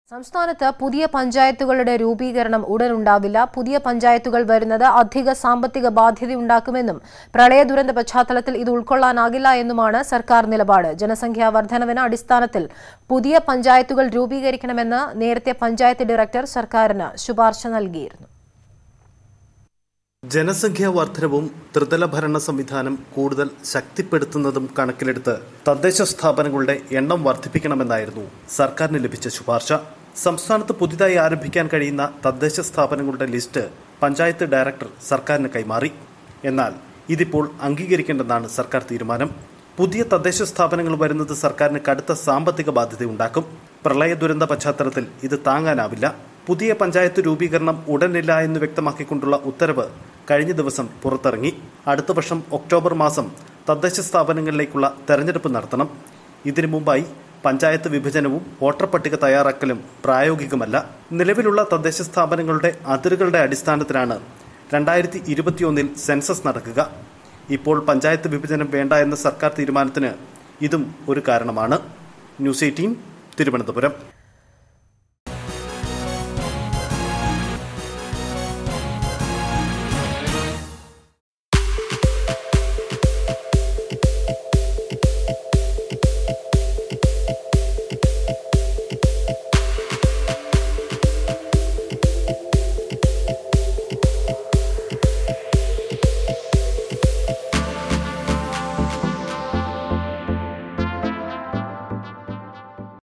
സംസ്ഥാനത്ത് പുതിയ പഞ്ചായത്തുകളുടെ രൂപീകരണം ഉടനുണ്ടാവില്ല പുതിയ പഞ്ചായത്തുകൾ വരുന്നത് അധിക സാമ്പത്തിക ബാധ്യതയുണ്ടാക്കുമെന്നും പ്രളയ ദുരന്ത പശ്ചാത്തലത്തിൽ ഇത് ഉൾക്കൊള്ളാനാകില്ല എന്നുമാണ് സർക്കാർ നിലപാട് ജനസംഖ്യാ വർധനവിന് അടിസ്ഥാനത്തിൽ പുതിയ പഞ്ചായത്തുകൾ രൂപീകരിക്കണമെന്ന് നേരത്തെ പഞ്ചായത്ത് ഡയറക്ടർ സർക്കാരിന് ശുപാർശ നൽകിയിരുന്നു ജനസംഖ്യാ വർധനവും ത്രിതല ഭരണ സംവിധാനം കൂടുതൽ ശക്തിപ്പെടുത്തുന്നതും കണക്കിലെടുത്ത് തദ്ദേശ സ്ഥാപനങ്ങളുടെ എണ്ണം വർദ്ധിപ്പിക്കണമെന്നായിരുന്നു സർക്കാരിന് ലഭിച്ച ശുപാർശ സംസ്ഥാനത്ത് പുതിയതായി ആരംഭിക്കാൻ കഴിയുന്ന തദ്ദേശ സ്ഥാപനങ്ങളുടെ ലിസ്റ്റ് പഞ്ചായത്ത് ഡയറക്ടർ സർക്കാരിന് കൈമാറി എന്നാൽ ഇതിപ്പോൾ അംഗീകരിക്കേണ്ടെന്നാണ് സർക്കാർ തീരുമാനം പുതിയ തദ്ദേശ സ്ഥാപനങ്ങൾ വരുന്നത് സർക്കാരിന് കടുത്ത സാമ്പത്തിക ബാധ്യതയുണ്ടാക്കും പ്രളയ ദുരന്ത പശ്ചാത്തലത്തിൽ ഇത് താങ്ങാനാവില്ല പുതിയ പഞ്ചായത്ത് രൂപീകരണം ഉടനില്ല എന്ന് വ്യക്തമാക്കിക്കൊണ്ടുള്ള ഉത്തരവ് കഴിഞ്ഞ ദിവസം പുറത്തിറങ്ങി അടുത്ത വർഷം ഒക്ടോബർ മാസം തദ്ദേശ സ്ഥാപനങ്ങളിലേക്കുള്ള തെരഞ്ഞെടുപ്പ് നടത്തണം ഇതിനു മുമ്പായി പഞ്ചായത്ത് വിഭജനവും വോട്ടർ പട്ടിക തയ്യാറാക്കലും പ്രായോഗികമല്ല നിലവിലുള്ള തദ്ദേശ സ്ഥാപനങ്ങളുടെ അതിരുകളുടെ അടിസ്ഥാനത്തിലാണ് രണ്ടായിരത്തി ഇരുപത്തിയൊന്നിൽ സെൻസസ് നടക്കുക ഇപ്പോൾ പഞ്ചായത്ത് വിഭജനം വേണ്ട എന്ന സർക്കാർ തീരുമാനത്തിന് ഇതും ഒരു കാരണമാണ് ന്യൂസ് എയ്റ്റീൻ തിരുവനന്തപുരം